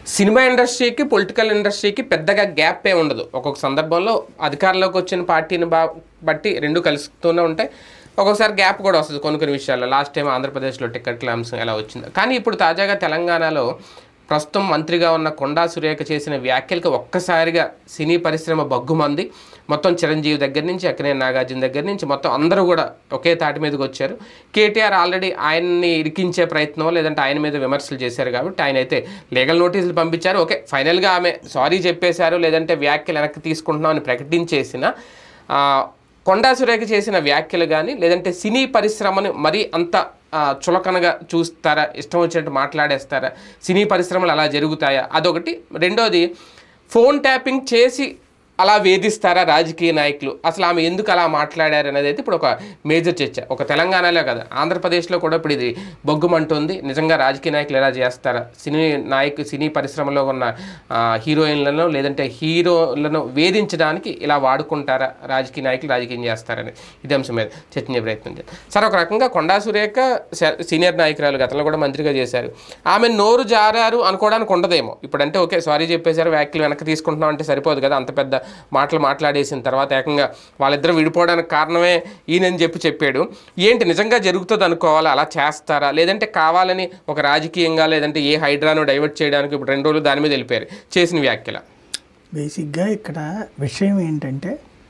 Cinema ఇండస్ట్రీకి political ఇండస్ట్రీకి పెద్దగా గ్యాప్ ఏ ఉండదు ఒక్కొక్క సందర్భంలో అధికారంలోకి వచ్చిన పార్టీని బా బట్టి రెండు కలుస్తూనే ఉంటాయి ఒక్కొక్కసారి గ్యాప్ కూడా వస్తుంది కొన్ని కొన్ని విషయాల్లో లాస్ట్ టైం ఆంధ్రప్రదేశ్లో టికెట్ల అంశం ఎలా వచ్చింది కానీ ఇప్పుడు తాజాగా తెలంగాణలో ప్రస్తుతం మంత్రిగా ఉన్న కొండా సురేఖ చేసిన వ్యాఖ్యలకు ఒక్కసారిగా సినీ పరిశ్రమ బగ్గుమంది మొత్తం చిరంజీవి దగ్గర నుంచి అక్కినే నాగార్జున దగ్గర నుంచి మొత్తం అందరూ కూడా ఒకే తాటి మీదకి వచ్చారు కేటీఆర్ ఆల్రెడీ ఆయన్ని ఇరికించే ప్రయత్నం లేదంటే ఆయన మీద విమర్శలు చేశారు కాబట్టి ఆయన అయితే లీగల్ నోటీసులు పంపించారు ఓకే ఫైనల్గా ఆమె సారీ చెప్పేశారు లేదంటే వ్యాఖ్యలు వెనక్కి తీసుకుంటున్నామని ప్రకటించేసిన ఆ, కొండా సురేఖ చేసిన వ్యాఖ్యలు కానీ లేదంటే సినీ పరిశ్రమను మరీ అంత ఆ, చులకనగా చూస్తారా ఇష్టం వచ్చినట్టు మాట్లాడేస్తారా సినీ పరిశ్రమలు అలా జరుగుతాయా అదొకటి రెండోది ఫోన్ ట్యాపింగ్ చేసి అలా వేధిస్తారా రాజకీయ నాయకులు అసలు ఆమె ఎందుకు అలా మాట్లాడారు అనేది అయితే ఇప్పుడు ఒక మేజర్ చర్చ ఒక తెలంగాణలో కదా ఆంధ్రప్రదేశ్లో కూడా ఇప్పుడు ఇది బొగ్గుమంటుంది నిజంగా రాజకీయ నాయకులు ఎలా చేస్తారా సినీ నాయకు సినీ పరిశ్రమలో ఉన్న ఆ, హీరోయిన్లను లేదంటే హీరోలను వేధించడానికి ఇలా వాడుకుంటారా రాజకీయ నాయకులు రాజకీయం చేస్తారని ఇది అంశం మీద చర్చించే ప్రయత్నం చేయాలి సార్ ఒక రకంగా కొండా సురేఖ స- సీనియర్ నాయకురాలు గతంలో కూడా మంత్రిగా చేశారు ఆమె నోరు జారారు అనుకోవడానికి ఉండదేమో ఇప్పుడంటే ఓకే సారీ చెప్పేశారు వ్యాఖ్యలు వెనక్కి తీసుకుంటున్నాం అంటే సరిపోదు కదా అంత పెద్ద మాటలు మాట్లాడేసిన తర్వాత ఏకంగా వాళ్ళిద్దరు విడిపోవడానికి కారణమే ఈయనని చెప్పి చెప్పాడు ఏంటి నిజంగా జరుగుతుంది అనుకోవాలా అలా చేస్తారా లేదంటే కావాలని ఒక రాజకీయంగా లేదంటే ఏ హైడ్రాను డైవర్ట్ చేయడానికి ఇప్పుడు రెండు రోజులు దాని మీద వెళ్ళిపోయారు చేసిన వ్యాఖ్యల బేసిక్గా ఇక్కడ విషయం ఏంటంటే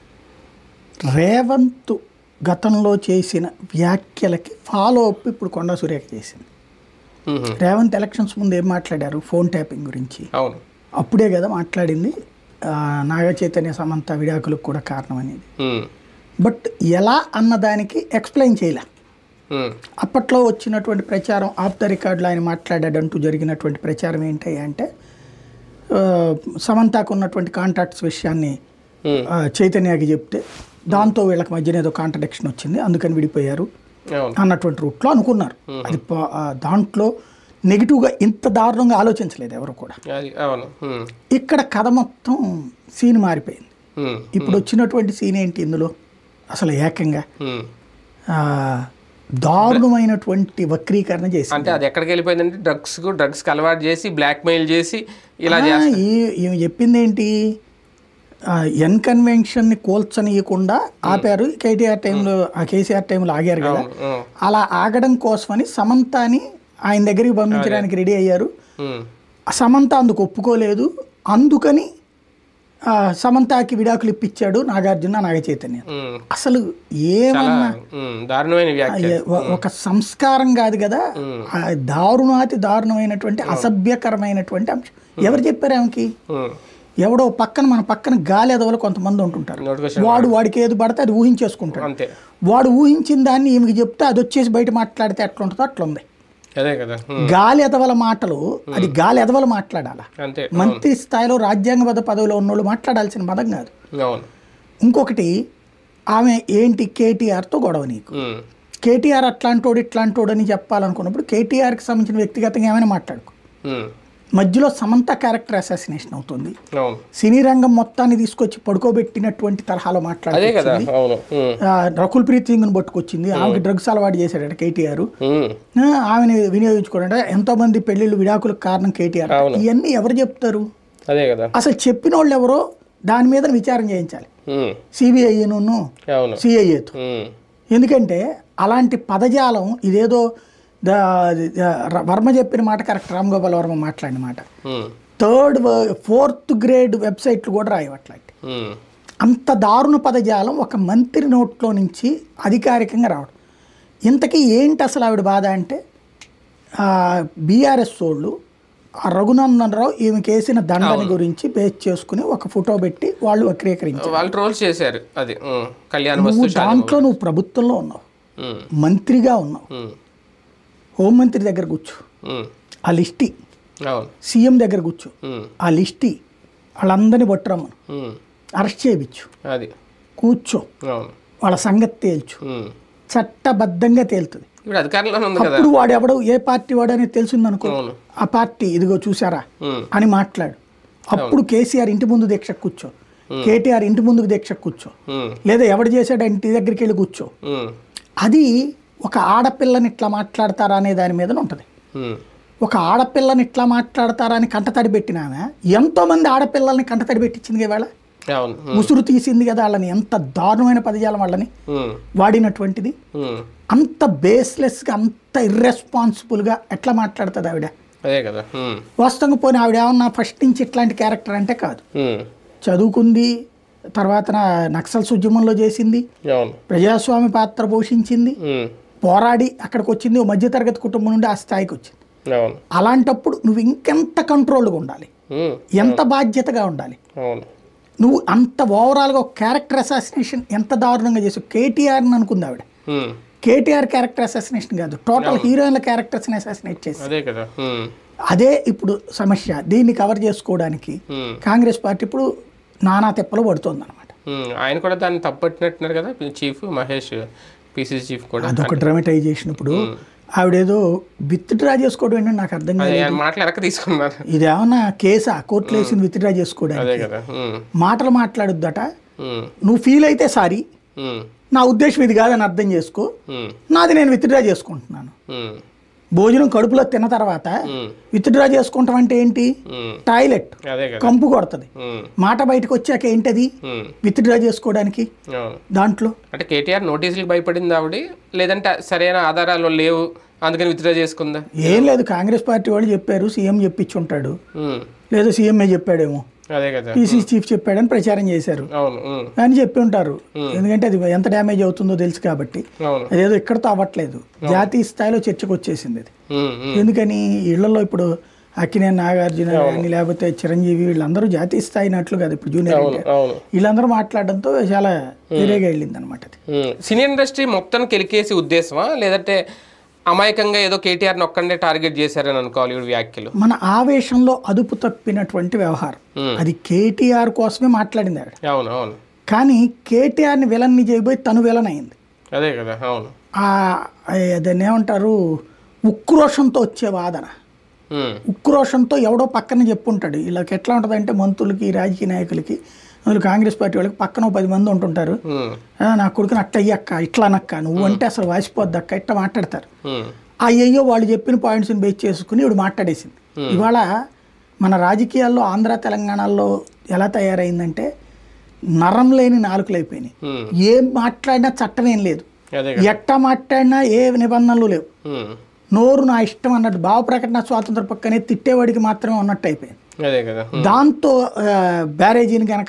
రేవంత్ గతంలో చేసిన వ్యాఖ్యలకి ఫాలో అప్ ఇప్పుడు కొండా సురేఖ చేసింది మ్మ్. రేవంత్ ఎలక్షన్స్ ముందు ఏం మాట్లాడారు ఫోన్ ట్యాపింగ్ గురించి అవును అప్పుడే కదా మాట్లాడింది ఆ, నాగ చైతన్య సమంత విడాకులకు కూడా కారణం అనేది మ్మ్. బట్ ఎలా అన్నదానికి ఎక్స్ప్లెయిన్ చేయలే మ్మ్. అప్పట్లో వచ్చినటువంటి ప్రచారం ఆఫ్ ద రికార్డులో ఆయన మాట్లాడాడంటూ జరిగినటువంటి ప్రచారం ఏంటి అంటే ఆ, సమంతకు ఉన్నటువంటి కాంటాక్ట్స్ విషయాన్ని మ్మ్. ఆ, చైతన్యకి చెప్తే దాంతో వీళ్ళకి మధ్యన ఏదో కాంట్రడిక్షన్ వచ్చింది అందుకని విడిపోయారు అవును అన్నటువంటి రూట్లో అనుకున్నారు అది ప- ఆ, దాంట్లో నెగిటివ్గా ఇంత దారుణంగా ఆలోచించలేదు ఎవరు కూడా అది అవును మ్మ్. ఇక్కడ కథ మొత్తం సీన్ మారిపోయింది మ్మ్. ఇప్పుడు వచ్చినటువంటి సీన్ ఏంటి ఇందులో అసలు ఏకంగా మ్మ్. ఆ, దారుణమైనటువంటి వక్రీకరణ చేసింది అంటే అది ఎక్కడికి వెళ్ళిపోయిందంటే డ్రగ్స్ డ్రగ్స్కి అలవాటు చేసి బ్లాక్మెయిల్ చేసి ఇలా ఆ, చేస్తారు ఈ- ఈమె చెప్పింది ఏంటి ఎన్ కన్వెన్షన్ని కోల్చనీయకుండా ఆపారు కేటీఆర్ టైంలో ఆ కేసీఆర్ టైంలో ఆగారు కదా మ్మ్. అలా ఆగడం కోసమని సమంతాని ఆయన దగ్గరికి పంపించడానికి రెడీ అయ్యారు మ్మ్. ఆ సమంత అందుకు ఒప్పుకోలేదు అందుకని ఆ, సమంతకి విడాకులు ఇప్పించాడు నాగార్జున నాగ చైతన్య మ్మ్. అసలు చాలా ఏమన్నా మ్మ్. దారుణమైన వ్యాఖ్య ఏ- ఒ- ఒక సంస్కారం కాదు కదా ఆ దారుణాతి దారుణమైనటువంటి అసభ్యకరమైనటువంటి అంశం ఎవరు చెప్పారు ఆమెకి మ్మ్. ఎవడో పక్కన మన పక్కన గాలి ఎదవలు కొంతమంది ఉంటుంటారు నోటికొచ్చిన వాడు వాడికి ఏది పడితే అది ఊహించేసుకుంటాడు అంతే వాడు ఊహించిన దాన్ని ఈమెకి చెప్తే అది వచ్చేసి బయట మాట్లాడితే ఎట్లా ఉంటుందో అట్లా ఉంది అదే కదా మ్మ్. గాలి ఎదవల మాటలు అది గాలి ఎదవలు మాట్లాడాల అంతే మంత్రి స్థాయిలో రాజ్యాంగబద్ధ పదవిలో ఉన్నోళ్ళు మాట్లాడాల్సిన పదం కాదు అవును ఇంకొకటి ఆమె ఏంటి కేటీఆర్తో గొడవ నీకు మ్మ్. కేటీఆర్ అట్లాంటోడు ఇట్లాంటోడు అని చెప్పాలనుకున్నప్పుడు కేటీఆర్కి సంబంధించిన వ్యక్తిగతంగా ఏమైనా మాట్లాడుకో మ్మ్. మధ్యలో సమంత క్యారెక్టర్ అసాసినేషన్ అవుతుంది అవును సినీ రంగం మొత్తాన్ని తీసుకొచ్చి పడుకోబెట్టినటువంటి తరహాలో అదే మాట్లాడి కదా అవును మ్మ్. రకుల్ ప్రీత్ సింగ్ని పట్టుకొచ్చింది ఆమెకి డ్రగ్స్ అలవాటు చేశాడట కేటీఆర్ మ్మ్. ఆమెను వినియోగించుకోవడం ఎంతో మంది పెళ్లిళ్ళు విడాకులకు కారణం కేటీఆర్ ఇవన్నీ ఎవరు చెప్తారు అదే కదా అసలు చెప్పిన వాళ్ళు ఎవరో దాని మీద విచారణ చేయించాలి మ్మ్. సిబిఐను అవును సిఐఏతో మ్మ్. ఎందుకంటే అలాంటి పదజాలం ఇదేదో ద- ద- వర్మ చెప్పిన మాట కరెక్ట్ రామ్ గోపాల్ వర్మ మాట్లాడిన మాట మ్మ్. థర్డ్ ఫోర్త్ గ్రేడ్ వెబ్సైట్లు కూడా రాయవట్లాంటి మ్మ్. అంత దారుణ పదజాలం ఒక మంత్రి నోట్లో నుంచి అధికారికంగా రావడం ఇంతకీ ఏంటి అసలు ఆవిడ బాధ అంటే బీఆర్ఎస్ వాళ్ళు ఆ రఘునందన్ రావు ఈమెకి వేసిన దండని గురించి బేస్ చేసుకుని ఒక ఫోటో పెట్టి వాళ్ళు వక్రీకరించారు వాళ్ళు ట్రోల్స్ చేశారు అది మ్మ్. కళ్యాణ్ నువ్వు వస్తు దాంట్లో నువ్వు ప్రభుత్వంలో ఉన్నావు మ్మ్. మంత్రిగా ఉన్నావు మ్మ్. హోంమంత్రి దగ్గర కూర్చో మ్మ్. ఆ లిస్టి అవును సీఎం దగ్గర కూర్చో మ్మ్. ఆ లిస్టి వాళ్ళందరినీ పట్టురమ్మను మ్మ్. అరెస్ట్ చేయించు అది కూర్చో అవును వాళ్ళ సంగతి తేల్చు మ్మ్. చట్టబద్ధంగా తేలుతుంది ఇప్పుడు అధికారంలోనే ఉంది కదా అప్పుడు వాడు ఎవడో ఏ పార్టీ వాడు అనేది తెలిసిందనుకో అవును ఆ పార్టీ ఇదిగో చూసారా మ్మ్. అని మాట్లాడు అప్పుడు కేసీఆర్ ఇంటి ముందు దీక్ష కూర్చో కేటీఆర్ ఇంటి ముందుకు దీక్ష కూర్చో మ్మ్. లేదా ఎవడు చేశాడు ఇంటి దగ్గరికి వెళ్ళి కూర్చో మ్మ్. అది ఒక ఆడపిల్లని ఇట్లా మాట్లాడతారా అనే దాని మీద ఉంటుంది మ్మ్. ఒక ఆడపిల్లని ఇట్లా మాట్లాడతారని కంటతడి పెట్టిన ఆమె ఎంతోమంది ఆడపిల్లల్ని కంటతడి పెట్టించింది ఇవాళ అవును ఉమ్, ముసురు తీసింది కదా వాళ్ళని ఎంత దారుణమైన పదజాలం వాళ్ళని ఉమ్, వాడినటువంటిది ఉమ్. అంత బేస్లెస్గా అంత ఇర్రెస్పాన్సిబుల్గా ఎట్లా మాట్లాడుతుంది ఆవిడ అదే కదా ఉమ్, వాస్తవంగా పోనీ ఆవిడ ఏమన్నా ఫస్ట్ నుంచి ఇట్లాంటి క్యారెక్టర్ అంటే కాదు ఉమ్, చదువుకుంది తర్వాత నక్సల్స్ ఉద్యమంలో చేసింది అవును ప్రజాస్వామ్య పాత్ర పోషించింది ఉమ్, పోరాడి అక్కడికి వచ్చింది ఓ మధ్యతరగతి కుటుంబం నుండి ఆ స్థాయికి వచ్చింది అవును అలాంటప్పుడు నువ్వు ఇంకెంత కంట్రోల్గా ఉండాలి ఉమ్, ఎంత బాధ్యతగా ఉండాలి అవును నువ్వు అంత ఓవరాల్గా ఒక క్యారెక్టర్ అసాసినేషన్ ఎంత దారుణంగా చేసావు కేటీఆర్ని అనుకుంది ఆవిడ ఉమ్, కేటీఆర్ క్యారెక్టర్ అసాసినేషన్ కాదు టోటల్ హీరోయిన్ల క్యారెక్టర్స్ని అసాసినేట్ చేసి అదే కదా ఉమ్, అదే ఇప్పుడు సమస్య దీన్ని కవర్ చేసుకోవడానికి ఉమ్, కాంగ్రెస్ పార్టీ ఇప్పుడు నానా తెప్పలు పడుతుంది అనమాట ఉమ్. ఆయన కూడా దాన్ని తప్పట్టినట్టున్నారు కదా చీఫ్ మహేష్ పిసిసి చీఫ్ కూడా అదొక డ్రామటైజేషన్ ఇప్పుడు ఆవిడేదో విత్ డ్రా చేసుకోవడం ఏంటంటే నాకు అర్థం కాదు అదే ఆయన మాటలు వెనక్కి తీసుకున్నారు ఇదేమన్నా కేసా కోర్టులో వేసింది విత్ డ్రా చేసుకోవడానికి అదే కదా ఉమ్, మాటలు మాట్లాడొద్దట ఉమ్, నువ్వు ఫీల్ అయితే సారీ ఉమ్, నా ఉద్దేశం ఇది కాదని అర్థం చేసుకో ఉమ్, నాది నేను విత్డ్రా చేసుకుంటున్నాను ఉమ్, భోజనం కడుపులో తిన్న తర్వాత ఉమ్, విత్డ్రా చేసుకుంటాం అంటే ఏంటి ఉమ్. టాయిలెట్ అదే కదా కంపు కొడుతుంది ఉమ్, మాట బయటకు వచ్చాక ఏంటది ఉమ్, విత్డ్రా చేసుకోవడానికి అవును దాంట్లో అంటే కేటీఆర్ నోటీసులకు భయపడింది ఆవిడ లేదంటే సరైన ఆధారాలు లేవు అందుకని విత్డ్రా చేసుకుందా ఏం లేదు కాంగ్రెస్ పార్టీ వాళ్ళు చెప్పారు సీఎం చెప్పించి ఉంటాడు ఉమ్, లేదా సీఎంఏ చెప్పాడేమో అదే కదా పీసీ చీఫ్ చెప్పాడని ప్రచారం చేశారు అవును ఉమ్, అని చెప్పి ఉంటారు ఎందుకంటే అది ఎంత డ్యామేజ్ అవుతుందో తెలుసు కాబట్టి అవును అదేదో ఇక్కడతో అవ్వట్లేదు జాతీయ స్థాయిలో చర్చకు వచ్చేసింది అది ఉమ్, ఉమ్, ఎందుకని ఇళ్లలో ఇప్పుడు అక్కినేని నాగార్జున కానీ లేకపోతే చిరంజీవి వీళ్ళందరూ జాతీయ స్థాయి నట్లు కాదు ఇప్పుడు జూనియర్ అవును ఎన్టీఆర్. అవును వీళ్ళందరూ మాట్లాడడంతో చాలా వేరేగా వెళ్ళింది అనమాట అది ఉమ్. సినీ ఇండస్ట్రీ మొత్తం కెలికేసి ఉద్దేశమా లేదంటే అమాయకంగా ఏదో కేటీఆర్ ఒక్కడే టార్గెట్ చేశారని అనుకోవాలి ఈ వ్యాఖ్యలు మన ఆవేశంలో అదుపు తప్పినటువంటి వ్యవహారం Hmm. అది కేటీఆర్ కోసమే మాట్లాడింది ఆవిడ అవును అవును కానీ కేటీఆర్ని విలన్ని చేయబోయి తను విలన్ అయింది అదే కదా అవును ఆ ఆ- దాన్ని ఏమంటారు ఉక్రోషంతో వచ్చే వాదన ఉమ్, ఉక్రోషంతో ఎవడో పక్కన చెప్పుంటాడు వీళ్ళకి ఎట్లా ఉంటుందంటే మంత్రులకి రాజకీయ నాయకులకి అందులో కాంగ్రెస్ పార్టీ వాళ్ళకి పక్కన ఓ పది మంది ఉంటుంటారు ఉమ్, "ఆ, నా కొడుకుని అట్ట అయ్యక్క ఇట్లా అనక్క నువ్వు అంటే అసలు వాసిపోద్ది అక్క ఇట్లా మాట్లాడతారు ఉమ్, అయ్యయ్యో వాళ్ళు చెప్పిన పాయింట్స్ని బేస్ చేసుకుని ఇప్పుడు మాట్లాడేసింది ఇవాళ మన రాజకీయాల్లో ఆంధ్ర తెలంగాణలో ఎలా తయారైందంటే నరం లేని నాలుకలు అయిపోయినాయి ఉమ్, ఏం మాట్లాడినా చట్టం ఏం లేదు అదే కదా ఎట్ట మాట్లాడినా ఏ నిబంధనలు లేవు ఉమ్, నోరు నా ఇష్టం అన్నట్టు భావ ప్రకటన స్వాతంత్ర పక్కనే తిట్టేవాడికి మాత్రమే ఉన్నట్టు అయిపోయింది అదే కదా ఉమ్, దాంతో ఆ, బ్యారేజీని కనుక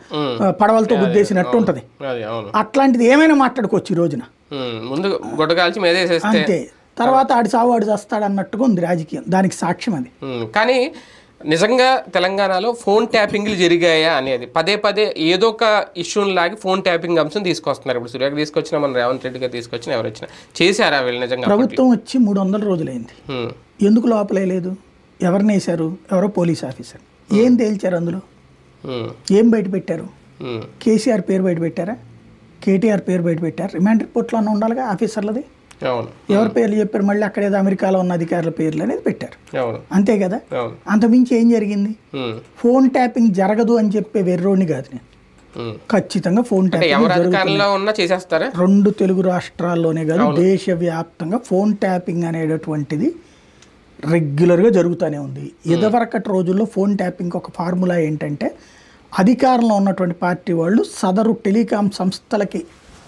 పడవలతో గుద్దేసినట్టు ఉంటుంది అదే అవును అట్లాంటిది ఏమైనా మాట్లాడుకోవచ్చు ఈ రోజున ఉమ్, ముందు గొడ్డగాల్చి మీదేసేస్తే అంతే తర్వాత ఆడి సావు ఆడు చేస్తాడు అన్నట్టుగా ఉంది రాజకీయం దానికి సాక్ష్యం అది ఉమ్, కానీ నిజంగా తెలంగాణలో ఫోన్ ట్యాపింగ్లు జరిగాయా అనేది పదే పదే ఏదో ఒక ఇష్యూని లాగి ఫోన్ ట్యాపింగ్ అంశం తీసుకొస్తున్నారు ఇప్పుడు సూర్యకి తీసుకొచ్చిన మన రేవంత్ రెడ్డి గారు తీసుకొచ్చిన ఎవరు వచ్చినా చేశారా వీళ్ళు నిజంగా ప్రభుత్వం వచ్చి మూడు వందల రోజులైంది ఉమ్, ఎందుకు లోపలేదు ఎవరిని వేశారు ఎవరో పోలీస్ ఆఫీసర్ ఏం తేల్చారు అందులో ఉమ్, ఏం బయట పెట్టారు ఉమ్, కేసీఆర్ పేరు బయట పెట్టారా కేటీఆర్ పేరు బయట పెట్టారు రిమాండ్ రిపోర్ట్లో అన్న ఉండాలిగా ఆఫీసర్లది అవును ఎవరి పేర్లు చెప్పారు మళ్ళీ అక్కడ ఏదో అమెరికాలో ఉన్న అధికారుల పేర్లు అనేది పెట్టారు అవును అంతే కదా అవును అంతమించి ఏం జరిగింది ఉమ్, ఫోన్ ట్యాపింగ్ జరగదు అని చెప్పే వెర్రోని కాదు నేను ఉమ్. ఖచ్చితంగా ఫోన్ అంటే ట్యాపింగ్ ఎవరు అధికారంలో ఉన్నా చేసేస్తారా రెండు తెలుగు రాష్ట్రాల్లోనే కాదు దేశవ్యాప్తంగా ఫోన్ ట్యాపింగ్ అనేటటువంటిది రెగ్యులర్గా జరుగుతూనే ఉంది ఇదివరకటి రోజుల్లో ఫోన్ ట్యాపింగ్ ఒక ఫార్ములా ఏంటంటే అధికారంలో ఉన్నటువంటి పార్టీ వాళ్ళు సదరు టెలికాం సంస్థలకి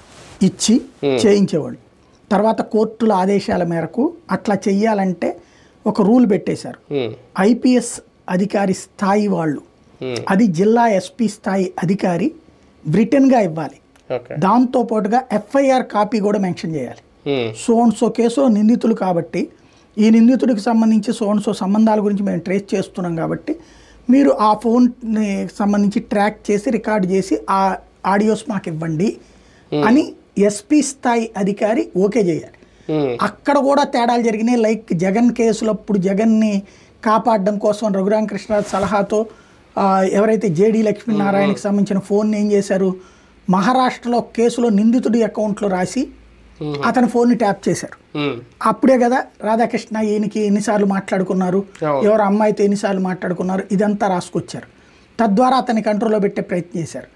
ఇచ్చి చేయించేవాళ్ళు తర్వాత కోర్టుల ఆదేశాల మేరకు అట్లా చెయ్యాలంటే ఒక రూల్ పెట్టేశారు ఉమ్, ఐపీఎస్ అధికారి స్థాయి వాళ్ళు ఉమ్, అది జిల్లా ఎస్పీ స్థాయి అధికారి బ్రిటన్గా ఇవ్వాలి ఓకే దాంతో పాటుగా ఎఫ్ఐఆర్ కాపీ కూడా మెన్షన్ చేయాలి ఉమ్, సోన్సో కేసులో నిందితులు కాబట్టి ఈ నిందితుడికి సంబంధించి సోన్సో సంబంధాల గురించి మేము ట్రేస్ చేస్తున్నాం కాబట్టి మీరు ఆ ఫోన్ని సంబంధించి ట్రాక్ చేసి రికార్డ్ చేసి ఆ ఆడియోస్ మాకు ఇవ్వండి అని ఎస్పీ స్థాయి అధికారి ఓకే చేయాలి ఉమ్, అక్కడ కూడా తేడాలు జరిగినాయి లైక్ జగన్ కేసులప్పుడు జగన్ని కాపాడడం కోసం రఘురామకృష్ణరాజు సలహాతో ఆ, ఎవరైతే జేడి లక్ష్మీనారాయణకి సంబంధించిన ఫోన్ ఏం చేశారు మహారాష్ట్రలో ఒక కేసులో నిందితుడి అకౌంట్లో రాసి ఉమ్, అతని ఫోన్ని ట్యాప్ చేశారు ఉమ్, అప్పుడే కదా రాధాకృష్ణ ఈయనకి ఎన్నిసార్లు మాట్లాడుకున్నారు అవును. ఎవరు అమ్మాయితో ఎన్నిసార్లు మాట్లాడుకున్నారు ఇదంతా రాసుకొచ్చారు తద్వారా అతని కంట్రోల్లో పెట్టే ప్రయత్నం చేశారు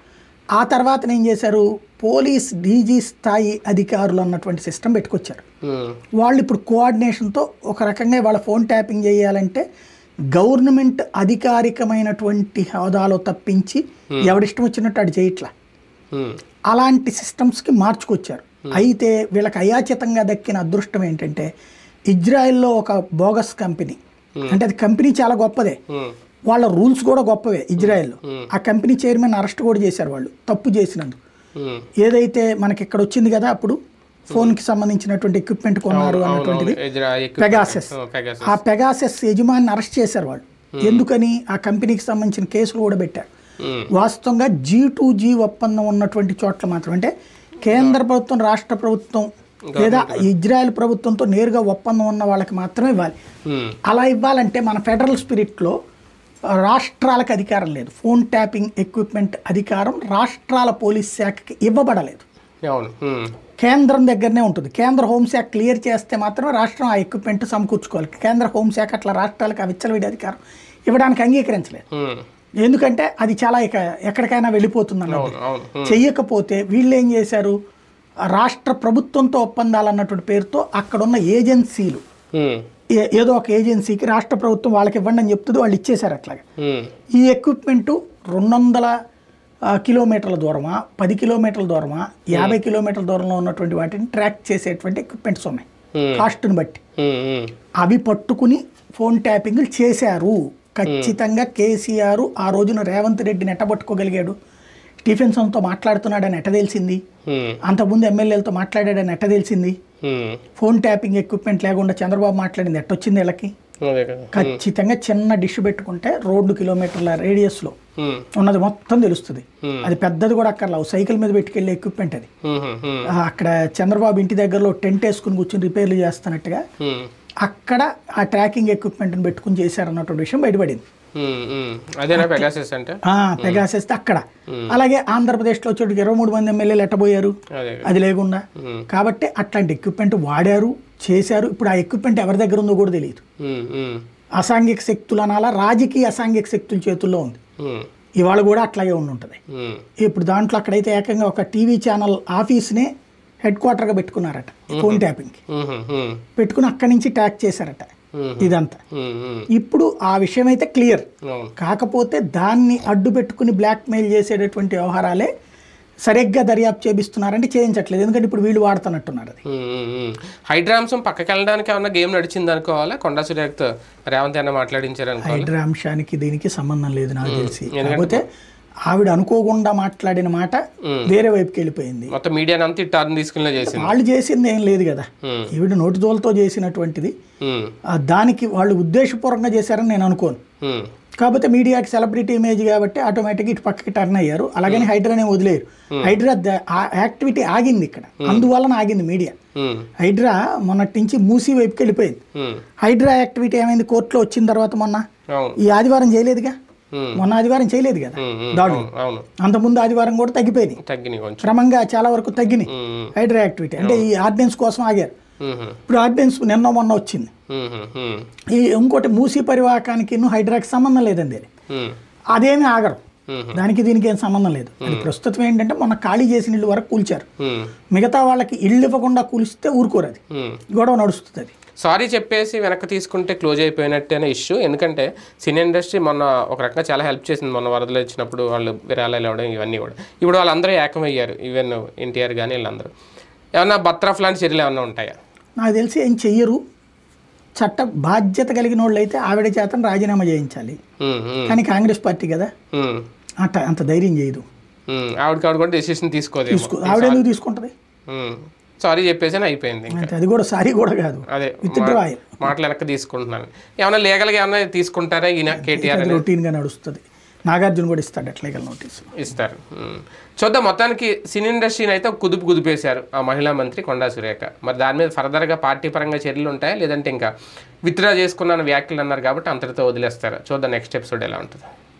ఆ తర్వాత ఏం చేశారు పోలీస్ డీజీ స్థాయి అధికారులు అన్నటువంటి సిస్టమ్ పెట్టుకొచ్చారు ఉమ్, వాళ్ళు ఇప్పుడు కోఆర్డినేషన్తో ఒక రకంగా వాళ్ళ ఫోన్ ట్యాపింగ్ చేయాలంటే గవర్నమెంట్ అధికారికమైనటువంటి హోదాలో తప్పించి ఎవడిష్టం వచ్చినట్టు అటు చేయట్లా ఉమ్, అలాంటి సిస్టమ్స్కి మార్చుకొచ్చారు అయితే వీళ్ళకి అయాచితంగా దక్కిన అదృష్టం ఏంటంటే ఇజ్రాయెల్లో ఒక బోగస్ కంపెనీ అంటే అది కంపెనీ చాలా గొప్పదే ఉమ్, వాళ్ళ రూల్స్ కూడా గొప్పవే ఇజ్రాయెల్లో ఆ కంపెనీ చైర్మన్ అరెస్ట్ కూడా చేశారు వాళ్ళు తప్పు చేసినందుకు ఉమ్. ఏదైతే మనకి ఇక్కడ వచ్చింది కదా అప్పుడు ఫోన్కి సంబంధించినటువంటి ఎక్విప్మెంట్ కొన్నారు అన్నటువంటిది ఎదురా ఎక్కువ- పెగాసెస్ ఆ, పెగాసెస్ ఆ పెగాసెస్ యజమాని అరెస్ట్ చేశారు వాళ్ళు ఎందుకని ఆ కంపెనీకి సంబంధించిన కేసులు కూడా పెట్టారు ఉమ్, వాస్తవంగా జీ టు జీ ఒప్పందం ఉన్నటువంటి చోట్ల మాత్రం అంటే కేంద్ర ప్రభుత్వం రాష్ట్ర ప్రభుత్వం లేదా ఇజ్రాయెల్ ప్రభుత్వంతో నేరుగా ఒప్పందం ఉన్న వాళ్ళకి మాత్రమే ఇవ్వాలి ఉమ్, అలా ఇవ్వాలంటే మన ఫెడరల్ స్పిరిట్లో రాష్ట్రాలకు అధికారం లేదు ఫోన్ ట్యాపింగ్ ఎక్విప్మెంట్ అధికారం రాష్ట్రాల పోలీస్ శాఖకి ఇవ్వబడలేదు అవును ఉమ్, కేంద్రం దగ్గరనే ఉంటుంది కేంద్ర హోంశాఖ క్లియర్ చేస్తే మాత్రమే రాష్ట్రం ఆ ఎక్విప్మెంట్ సమకూర్చుకోవాలి కేంద్ర హోంశాఖ అట్లా రాష్ట్రాలకు ఆ విచ్చలవిడి అధికారం ఇవ్వడానికి అంగీకరించలేదు ఉమ్, ఎందుకంటే అది చాలా ఇక ఎక్కడికైనా వెళ్ళిపోతుంది అన్నది అవును అవును ఉమ్, చెయ్యకపోతే వీళ్ళు ఏం చేశారు ఆ రాష్ట్ర ప్రభుత్వంతో ఒప్పందాలు అన్నటువంటి పేరుతో అక్కడున్న ఏజెన్సీలు ఉమ్, ఏ- ఏదో ఒక ఏజెన్సీకి రాష్ట్ర ప్రభుత్వం వాళ్ళకి ఇవ్వండి అని చెప్తుంది వాళ్ళు ఇచ్చేశారు అట్లాగా ఉమ్, ఈ ఎక్విప్మెంటు రెండు వందల ఆ, కిలోమీటర్ల దూరమా పది కిలోమీటర్ల దూరమా యాభై కిలోమీటర్ల దూరంలో ఉన్నటువంటి వాటిని ట్రాక్ చేసేటువంటి ఎక్విప్మెంట్స్ ఉన్నాయి Hmm. కాస్ట్ని బట్టి ఉమ్, ఉమ్, అవి పట్టుకుని ఫోన్ ట్యాపింగ్లు చేశారు ఖచ్చితంగా కేసీఆర్ ఆ రోజున రేవంత్ రెడ్డిని ఎట్టబట్టుకోగలిగాడు స్టీఫెన్సన్తో మాట్లాడుతున్నాడని ఎట్ట తెలిసింది ఉమ్, అంతకుముందు ఎమ్మెల్యేలతో మాట్లాడాడని ఎట్ట తెలిసింది ఉమ్, ఫోన్ ట్యాపింగ్ ఎక్విప్మెంట్ లేకుండా చంద్రబాబు మాట్లాడింది ఎట్టొచ్చింది వీళ్ళకి అదే కదా ఖచ్చితంగా చిన్న డిష్ పెట్టుకుంటే రోడ్డు కిలోమీటర్ల రేడియస్లో ఉమ్, ఉన్నది మొత్తం తెలుస్తుంది Hmm. అది పెద్దది కూడా అక్కర్లా ఓ సైకిల్ మీద పెట్టుకెళ్ళే ఎక్విప్మెంట్ అది ఉమ్, ఉమ్, ఆ, అక్కడ చంద్రబాబు ఇంటి దగ్గరలో టెంట్ వేసుకుని కూర్చుని రిపేర్లు చేస్తున్నట్టుగా ఉమ్, అక్కడ ఆ ట్రాకింగ్ ఎక్విప్మెంట్ని పెట్టుకుని చేశారన్నటువంటి విషయం బయటపడింది ఉమ్, ఉమ్. అదేనా పెగాసెస్ అంటే ఆ, పెగాసేస్తే అక్కడ అలాగే ఆంధ్రప్రదేశ్లో వచ్చేటికి ఇరవై మూడు మంది ఎమ్మెల్యేలు ఎట్టబోయారు అదే అది లేకుండా ఉమ్, కాబట్టి అట్లాంటి ఎక్విప్మెంట్ వాడారు చేశారు ఇప్పుడు ఆ ఎక్విప్మెంట్ ఎవరి దగ్గర ఉందో కూడా తెలియదు ఉమ్, ఉమ్, అసాంఘిక శక్తులు అనాలా రాజకీయ అసాంఘిక శక్తుల చేతుల్లో ఉంది ఉమ్, ఇవాళ కూడా అట్లాగే ఉండి ఉంటుంది ఉమ్, ఇప్పుడు దాంట్లో అక్కడైతే ఏకంగా ఒక టీవీ ఛానల్ ఆఫీస్నే హెడ్ క్వార్టర్గా పెట్టుకున్నారట ఫోన్ ట్యాపింగ్కి ఉమ్, ఉమ్, పెట్టుకుని అక్కడి నుంచి ట్యాక్ చేశారట ఉమ్, ఇదంతా ఉమ్, ఉమ్, ఇప్పుడు ఆ విషయం అయితే క్లియర్ అవును కాకపోతే దాన్ని అడ్డు పెట్టుకుని బ్లాక్మెయిల్ చేసేటటువంటి వ్యవహారాలే సరిగ్గా దర్యాప్తు చేపిస్తున్నారంటే చేయించట్లేదు ఎందుకంటే ఇప్పుడు వీళ్ళు వాడుతున్నట్టున్నారు అది ఉమ్, ఉమ్, ఉమ్. హైడ్రామ్సం పక్కకి వెళ్ళడానికి ఏమన్నా గేమ్ నడిచింది అనుకోవాలా కొండా సురేఖ్తో రేవంత్ అన్న మాట్లాడించారు అనుకోవాలి హైడ్రా అంశానికి దీనికి సంబంధం లేదు నాకు తెలిసి కాకపోతే ఆవిడ అనుకోకుండా మాట్లాడిన మాట వేరే వైపుకి వెళ్ళిపోయింది మొత్తం మీడియాని అంతా టర్న్ తీసుకునే చేసింది వాళ్ళు చేసింది ఏం లేదు కదా ఉమ్, ఈవిడ నోటిదోలతో చేసినటువంటిది ఉమ్, ఆ దానికి వాళ్ళు ఉద్దేశపూర్వకంగా చేశారని నేను అనుకోను ఉమ్, కాకపోతే మీడియాకి సెలబ్రిటీ ఇమేజ్ కాబట్టి ఆటోమేటిక్గా ఇటు పక్కకి టర్న్ అయ్యారు అలాగని హైడ్రానే వదిలేరు హైడ్రా ద- ఆ యాక్టివిటీ ఆగింది ఇక్కడ అందువలన ఆగింది మీడియా ఉమ్, హైడ్రా మొన్నటి నుంచి మూసీ వైపుకి వెళ్ళిపోయింది ఉమ్, హైడ్రా యాక్టివిటీ ఏమైంది కోర్టులో వచ్చిన తర్వాత మొన్న అవును ఈ ఆదివారం చేయలేదుగా ఉమ్, మొన్న ఆదివారం చేయలేదు కదా ఉమ్, ఉమ్, దాడులు అవును, అవును అంతకుముందు ఆదివారం కూడా తగ్గిపోయినాయి తగ్గినాయి కొంచెం క్రమంగా చాలా వరకు తగ్గినాయి ఉమ్, హైడ్రా యాక్టివిటీ అంటే ఈ ఆర్డినెన్స్ కోసం ఆగారు ఉమ్, ఇప్పుడు ఆర్డినెన్స్ నిన్న మొన్న వచ్చింది ఉమ్, ఉమ్, ఈ ఇంకోటి మూసీ పరివాహకానికి హైడ్రాకి సంబంధం లేదండి అది ఉమ్, అదేమీ ఆగరు ఉమ్, దానికి దీనికి ఏం సంబంధం లేదు అది ప్రస్తుతం ఏంటంటే మొన్న ఖాళీ చేసిన ఇల్లు వరకు కూల్చారు ఉమ్, మిగతా వాళ్ళకి ఇల్లు ఇవ్వకుండా కూలిస్తే ఊరుకోరు అది ఉమ్. గొడవ నడుస్తుంది అది సారీ చెప్పేసి వెనక్కి తీసుకుంటే క్లోజ్ అయిపోయినట్టేనే ఇష్యూ ఎందుకంటే సినీ ఇండస్ట్రీ మొన్న ఒక రకంగా చాలా హెల్ప్ చేసింది మొన్న వరదలు వచ్చినప్పుడు వాళ్ళు విరాళాలు ఇవ్వడం ఇవన్నీ కూడా ఇప్పుడు వాళ్ళందరూ ఏకమయ్యారు ఈవెన్ ఎన్టీఆర్ కానీ వీళ్ళందరూ ఏమన్నా బత్రఫ్ లాంటి చర్యలు ఏమన్నా ఉంటాయా నాకు తెలిసి ఏం చెయ్యరు చట్ట బాధ్యత కలిగిన వాళ్ళు అయితే ఆవిడ చేతను రాజీనామా చేయించాలి ఉమ్, ఉమ్, కానీ కాంగ్రెస్ పార్టీ కదా ఉమ్, అట్ట అంత ధైర్యం చేయదు ఉమ్. ఆవిడకి ఆవిడ కూడా డెసిషన్ తీసుకోదేమో తీసుకో ఆవిడ ఎందుకు తీసుకుంటుంది సారీ చెప్పేసి అయిపోయింది ఇంకా అంటే అది కూడా సారీ కూడా కాదు అదే విత్ డ్రాయల్ మాటలు వెనక్కి తీసుకుంటున్నాను ఏమన్నా లీగల్గా ఏమన్నా తీసుకుంటారా ఈయన కేటీఆర్ అది రొటీన్గా నడుస్తుంది నాగార్జున కూడా ఇస్తాడు అట్లా నోటీస్ ఇస్తారు ఉమ్. చూద్దాం మొత్తానికి సినీ ఇండస్ట్రీని అయితే ఒక కుదుపు కుదిపేశారు ఆ మహిళా మంత్రి కొండా సురేఖ మరి దాని మీద ఫర్దర్గా పార్టీ పరంగా చర్యలు ఉంటాయా లేదంటే ఇంకా విత్డ్రా చేసుకున్నాను వ్యాఖ్యలు అన్నారు కాబట్టి అంతటితో వదిలేస్తారా చూద్దాం నెక్స్ట్ ఎపిసోడ్ ఎలా ఉంటుంది